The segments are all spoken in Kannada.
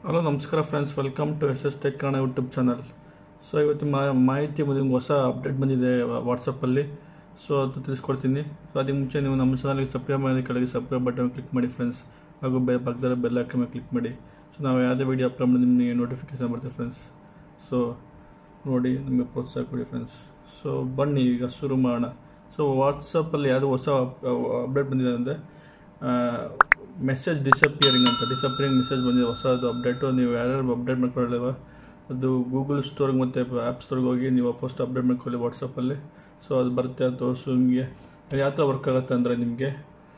ಹಲೋ ನಮಸ್ಕಾರ friends welcome to S S tech Kannada YouTube channel so ಇವತ್ತು ಮಾ ಮಾಹಿತಿ ಮತ್ತು ನಿಮ್ಗೆ ಹೊಸ ಅಪ್ಡೇಟ್ ಬಂದಿದೆ ವಾಟ್ಸಪ್ಪಲ್ಲಿ ಸೊ ಅದು ತಿಳಿಸ್ಕೊಡ್ತೀನಿ ಸೊ ಅದಕ್ಕೆ ಮುಂಚೆ ನೀವು ನಮ್ಮ ಚಾನಲ್ಗೆ ಸಬ್ಸ್ಕ್ರೈಬ್ ಮಾಡಿ ಕೆಳಗೆ ಸಬ್ಸ್ಕ್ರೈಬ್ ಬಟನ್ ಕ್ಲಿಕ್ ಮಾಡಿ ಫ್ರೆಂಡ್ಸ್ ಹಾಗೂ ಬೆ ಪಕ್ಕದಲ್ಲಿ ಬೆಲ್ ಐಕನ್ ಮೇಲೆ ಕ್ಲಿಕ್ ಮಾಡಿ ಸೊ ನಾವು ಯಾವುದೇ ವೀಡಿಯೋ ಅಪ್ಲೋಡ್ ಮಾಡಿ ನಿಮಗೆ ನೋಟಿಫಿಕೇಶನ್ ಬರುತ್ತೆ ಫ್ರೆಂಡ್ಸ್ ಸೊ ನೋಡಿ ನಿಮಗೆ ಪ್ರೋತ್ಸಾಹ ಕೊಡಿ ಫ್ರೆಂಡ್ಸ್ ಸೊ ಬನ್ನಿ ಈಗ ಶುರು ಮಾಡೋಣ ಸೊ ವಾಟ್ಸಪ್ಪಲ್ಲಿ ಯಾವುದೋ ಹೊಸ ಅಪ್ಡೇಟ್ ಬಂದಿದೆ ಅಂದರೆ ಮೆಸೇಜ್ ಡಿಸಪಿಯರಿಂಗ್ ಅಂತ ಡಿಸಪಿಯರಿಂಗ್ ಮೆಸೇಜ್ ಬಂದಿದೆ ಹೊಸದು ಅಪ್ಡೇಟು ನೀವು ಯಾರ್ಯಾರು ಅಪ್ಡೇಟ್ ಮಾಡ್ಕೊಳ್ಳಿವ ಅದು ಗೂಗಲ್ ಸ್ಟೋರ್ಗೆ ಮತ್ತು ಆ್ಯಪ್ ಸ್ಟೋರ್ಗೆ ಹೋಗಿ ನೀವು ಫಸ್ಟ್ ಅಪ್ಡೇಟ್ ಮಾಡ್ಕೊಳ್ಳಿ ವಾಟ್ಸಪ್ಪಲ್ಲಿ ಸೊ ಅದು ಬರುತ್ತೆ ಅದು ತೋರಿಸು ನಿಮಗೆ ಅದು ಯಾವ ಥರ ವರ್ಕ್ ಆಗುತ್ತೆ ಅಂದರೆ ನಿಮಗೆ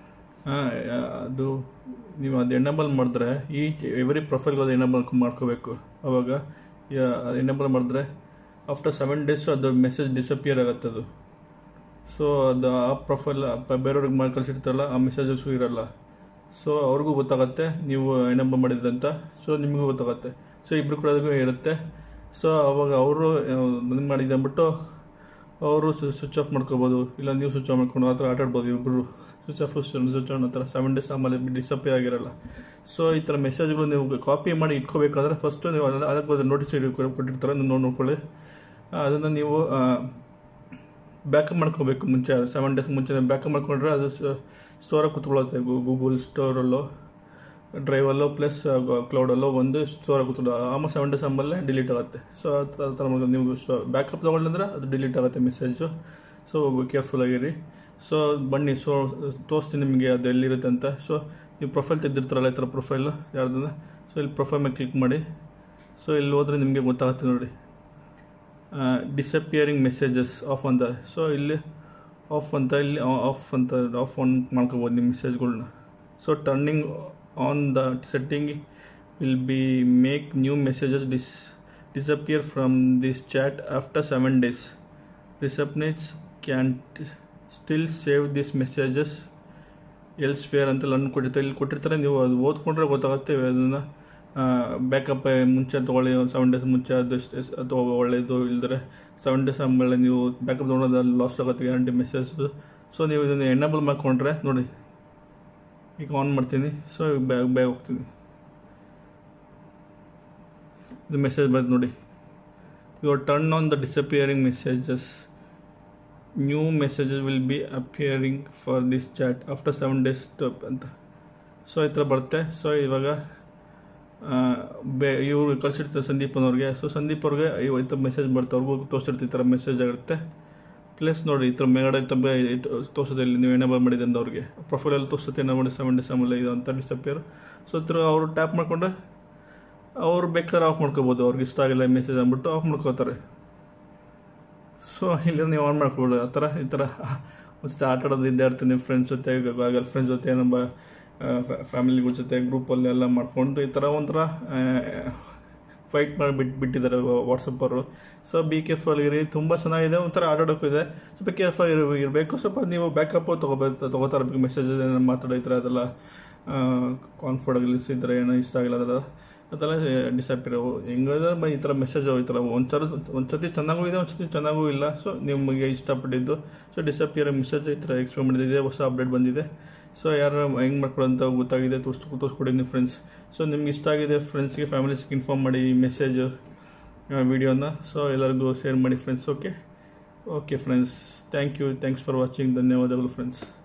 ಅದು ನೀವು ಅದು ಎಣ್ಣಬಲ್ ಮಾಡಿದ್ರೆ ಈ ಎವ್ರಿ ಪ್ರೊಫೈಲ್ಗೆ ಅದು ಎಣ್ಣಬಲ್ ಮಾಡ್ಕೋಬೇಕು ಅವಾಗ ಎಣ್ಣಬಲ್ ಮಾಡಿದ್ರೆ ಆಫ್ಟರ್ ಸೆವೆನ್ ಡೇಸ್ ಅದು ಮೆಸೇಜ್ ಡಿಸಪಿಯರ್ ಆಗುತ್ತೆ ಅದು ಸೊ ಅದು ಆ ಪ್ರೊಫೈಲ್ ಬೇರೆಯವ್ರಿಗೆ ಮಾಡಿ ಕಳಿಸಿರ್ತಾರಲ್ಲ ಆ ಮೆಸೇಜಸ್ಸು ಇರಲ್ಲ ಸೊ ಅವ್ರಿಗೂ ಗೊತ್ತಾಗತ್ತೆ ನೀವು ಎಣ್ಣಂಬ ಮಾಡಿದ್ರಿ ಅಂತ ಸೊ ನಿಮಗೂ ಗೊತ್ತಾಗತ್ತೆ ಸೊ ಇಬ್ಬರು ಕೂಡ ಇರುತ್ತೆ ಸೊ ಅವಾಗ ಅವರು ನನಗೆ ಮಾಡಿದೆ ಅಂದ್ಬಿಟ್ಟು ಅವರು ಸ್ವಿಚ್ ಆಫ್ ಮಾಡ್ಕೋಬೋದು ಇಲ್ಲ ನೀವು ಸ್ವಿಚ್ ಆಫ್ ಮಾಡ್ಕೊಂಡು ಆ ಥರ ಆಟ ಆಡ್ಬೋದು ಇಬ್ಬರು ಸ್ವಿಚ್ ಆಫ್ ಸ್ವಿಚ್ ಆನ್ ಆ ಥರ ಸೆವೆನ್ ಡೇಸ್ ಆಮೇಲೆ ಡಿಸಪಿಯರ್ ಆಗಿರಲ್ಲ ಸೊ ಈ ಥರ ಮೆಸೇಜ್ಗಳು ನೀವು ಕಾಪಿ ಮಾಡಿ ಇಟ್ಕೋಬೇಕಾದ್ರೆ ಫಸ್ಟು ನೀವು ಅದಕ್ಕೆ ನೋಟಿಸ್ ಕೊಟ್ಟಿರ್ತಾರೆ ನೀವು ನೋಡ್ಕೊಳ್ಳಿ ಅದನ್ನು ನೀವು ಬ್ಯಾಕಪ್ ಮಾಡ್ಕೋಬೇಕು ಮುಂಚೆ ಸೆವೆನ್ ಡೇಸ್ ಮುಂಚೆ ಬ್ಯಾಕಪ್ ಮಾಡ್ಕೊಂಡ್ರೆ ಅದು ಸ್ಟೋರಾಗಿ ಕುತ್ಕೊಳ್ಳುತ್ತೆ ಗೂಗಲ್ ಸ್ಟೋರಲ್ಲೋ ಡ್ರೈವಲ್ಲೋ ಪ್ಲಸ್ ಕ್ಲೌಡಲ್ಲೋ ಒಂದು ಸ್ಟೋರಾಗಿ ಕೂತ್ಕೊಳ್ಳೋ ಆಮೇಲೆ ಸೆವೆನ್ ಡೇಸ್ ಆಮೇಲೆ ಡಿಲೀಟ್ ಆಗುತ್ತೆ ಸೊ ಆ ಥರ ನೀವು ಬ್ಯಾಕಪ್ ತೊಗೊಂಡ್ರೆ ಅದು ಡಿಲೀಟ್ ಆಗುತ್ತೆ ಮೆಸೇಜು ಸೊ ಕೇರ್ಫುಲ್ ಆಗಿರಿ ಸೊ ಬನ್ನಿ ಸೊ ತೋರಿಸ್ತೀನಿ ನಿಮಗೆ ಅದು ಎಲ್ಲಿರುತ್ತೆ ಅಂತ ಸೊ ನೀವು ಪ್ರೊಫೈಲ್ ತೆಗೆದಿರ್ತಾರಲ್ಲ ಈ ಥರ ಪ್ರೊಫೈಲು ಯಾರ್ದನ್ನ ಸೊ ಇಲ್ಲಿ ಪ್ರೊಫೈಲ್ ಮೇಲೆ ಕ್ಲಿಕ್ ಮಾಡಿ ಸೊ ಇಲ್ಲಿ ಹೋದರೆ ನಿಮಗೆ ಗೊತ್ತಾಗುತ್ತೆ ನೋಡಿ ಡಿಸಪಿಯರಿಂಗ್ ಮೆಸೇಜಸ್ ಆಫ್ ಅಂತ ಸೊ ಇಲ್ಲಿ ಆಫ್ ಅಂತ ಇಲ್ಲಿ ಆಫ್ ಅಂತ ಆಫ್ ಆನ್ ಮಾಡ್ಕೋಬೋದು ನಿಮ್ಮ ಮೆಸೇಜ್ಗಳನ್ನ so turning on the setting will be make new messages dis disappear from this chat after seven days recipients can still save this messages elsewhere ಅಂತ ಲನ್ ಕೊಟ್ಟಿರ್ತಾರೆ ಇಲ್ಲಿ ಕೊಟ್ಟಿರ್ತಾರೆ ನೀವು ಅದು ಓದ್ಕೊಂಡ್ರೆ ಗೊತ್ತಾಗುತ್ತೆ ಅದನ್ನು ಬ್ಯಾಕಪ್ ಮುಂಚೆ ತೊಗೊಳ್ಳಿ ಸೆವೆನ್ ಡೇಸ್ ಮುಂಚೆ ಅದು ಅಥವಾ ಒಳ್ಳೆಯದು ಇಲ್ದರೆ ಸೆವೆನ್ ಡೇಸ್ ಆಮೇಲೆ ನೀವು ಬ್ಯಾಕಪ್ ತೊಗೊಂಡು ಲಾಸ್ ಆಗುತ್ತೆ ಗ್ಯಾರಂಟಿ ಮೆಸೇಜ್ ಸೊ ನೀವು ಇದನ್ನು ಎಣ್ಣಬಲ್ ಮಾಡ್ಕೊಂಡ್ರೆ ನೋಡಿ ಈಗ ಆನ್ ಮಾಡ್ತೀನಿ ಸೊ ಬ್ಯಾಗ್ ಬ್ಯಾಗ್ ಹೋಗ್ತೀನಿ ಇದು ಮೆಸೇಜ್ ಬರುತ್ತೆ ನೋಡಿ your turn on the disappearing messages new messages will be appearing for this chat after seven days stop ಅಂತ ಸೊ ಈ ಥರ ಬರುತ್ತೆ ಸೊ ಇವಾಗ ಬೇ ಇವರು ಕಳಿಸಿರ್ತಾರೆ ಸಂದೀಪನವ್ರಿಗೆ ಸೊ ಸಂದೀಪ್ ಅವ್ರಿಗೆ ಈ ಥರ ಮೆಸೇಜ್ ಬರುತ್ತೆ ಅವ್ರಿಗೂ ತೋರಿಸಿರ್ತೀವಿ ಈ ಥರ ಮೆಸೇಜ್ ಆಗಿರುತ್ತೆ ಪ್ಲಸ್ ನೋಡಿ ಈ ಥರ ಮೇಗಡೆ ತಬ್ಬೆ ತೋರಿಸೋದು ಇಲ್ಲಿ ನೀವು ಎಣ್ಣೆ ಮಾಡಿದೆ ಅಂತ ಅವ್ರಿಗೆ ಪ್ರೊಫೈಲಲ್ಲಿ ತೋರಿಸುತ್ತೆ ಎಣ್ಣೆ ಮಾಡಿ ಸೆವೆನ್ ಡೇಸ್ ಆಮೇಲೆ ಇದು ಅಂತ ಡಿಸಪಿಯರ್ ಸೊ ಈ ಥರ ಅವರು ಟ್ಯಾಪ್ ಮಾಡಿಕೊಂಡ್ರೆ ಅವ್ರು ಬೇಕಾದ್ರೆ ಆಫ್ ಮಾಡ್ಕೋಬೋದು ಅವ್ರಿಗೆ ಇಷ್ಟ ಆಗಿಲ್ಲ ಮೆಸೇಜ್ ಅಂದ್ಬಿಟ್ಟು ಆಫ್ ಮಾಡ್ಕೋತಾರೆ ಸೊ ಇಲ್ಲಿ ನೀವು ಆನ್ ಮಾಡ್ಕೊಬೋದು ಆ ಥರ ಈ ಥರ ಮತ್ತೆ ಆಟ ಆಡೋದು ಇದ್ದೇ ಇರ್ತೀನಿ ಫ್ರೆಂಡ್ಸ್ ಜೊತೆ ಗರ್ಲ್ ಫ್ರೆಂಡ್ಸ್ ಜೊತೆ ನಮ್ಮ ಫ್ಯಾಮಿಲಿಗಳ ಜೊತೆ ಗ್ರೂಪಲ್ಲಿ ಎಲ್ಲ ಮಾಡ್ಕೊಂಡು ಈ ಥರ ಒಂಥರ ಫೈಟ್ ಮಾಡಿ ಬಿಟ್ಟು ಬಿಟ್ಟಿದ್ದಾರೆ ವಾಟ್ಸಪ್ಪರು ಸೊ ಬಿ ಕೇರ್ಫುಲ್ ಇರಿ ತುಂಬ ಚೆನ್ನಾಗಿದೆ ಒಂಥರ ಆಟಾಡೋಕ್ಕೂ ಇದೆ ಸ್ವಲ್ಪ ಕೇರ್ಫುಲ್ ಇರ ಇರಬೇಕು ಸ್ವಲ್ಪ ನೀವು ಬ್ಯಾಕಪ್ ತೊಗೋಬೇಕು ತೊಗೋತಾರೆ ಮೆಸೇಜ್ ಮಾತಾಡೈತಾರೆ ಅದೆಲ್ಲ ಕಾನ್ಫರ್ಟಬಲ್ಸ್ ಇದ್ದರೆ ಏನೋ ಇಷ್ಟ ಆಗಿಲ್ಲ ಅದೆಲ್ಲ ಅದೆಲ್ಲ ಡಿಸಪಿಯರ್ ಹೆಂಗಿದ್ರೆ ಈ ಥರ ಮೆಸೇಜ್ ಈ ಥರ ಒಂದ್ಸಲ ಒಂದ್ಸತಿ ಚೆನ್ನಾಗೂ ಇದೆ ಒಂದ್ಸತಿ ಚೆನ್ನಾಗೂ ಇಲ್ಲ ಸೊ ನಿಮಗೆ ಇಷ್ಟಪಟ್ಟಿದ್ದು ಸೊ ಡಿಸಪಿಯರ್ ಮೆಸೇಜ್ ಈ ಥರ ಎಕ್ಸ್ಪ್ಲೇನ್ ಮಾಡಿದೆ ಹೊಸ ಅಪ್ಡೇಟ್ ಬಂದಿದೆ ಸೊ ಯಾರು ಹೆಂಗೆ ಮಾಡ್ಕೊಳ್ಳೋಂತ ಗೊತ್ತಾಗಿದೆ ತೋರಿಸ್ ತೋರಿಸ್ಕೊಡಿ ನೀವು ಫ್ರೆಂಡ್ಸ್ ಸೊ ನಿಮ್ಗೆ ಇಷ್ಟ ಆಗಿದೆ ಫ್ರೆಂಡ್ಸ್ಗೆ ಫ್ಯಾಮಿಲೀಸ್ಗೆ ಇನ್ಫಾರ್ಮ್ ಮಾಡಿ ಈ ಮೆಸೇಜ್ ವಿಡಿಯೋನ ಸೊ ಎಲ್ಲರಿಗೂ ಶೇರ್ ಮಾಡಿ friends okay okay friends thank you thanks for watching ಧನ್ಯವಾದಗಳು ಫ್ರೆಂಡ್ಸ್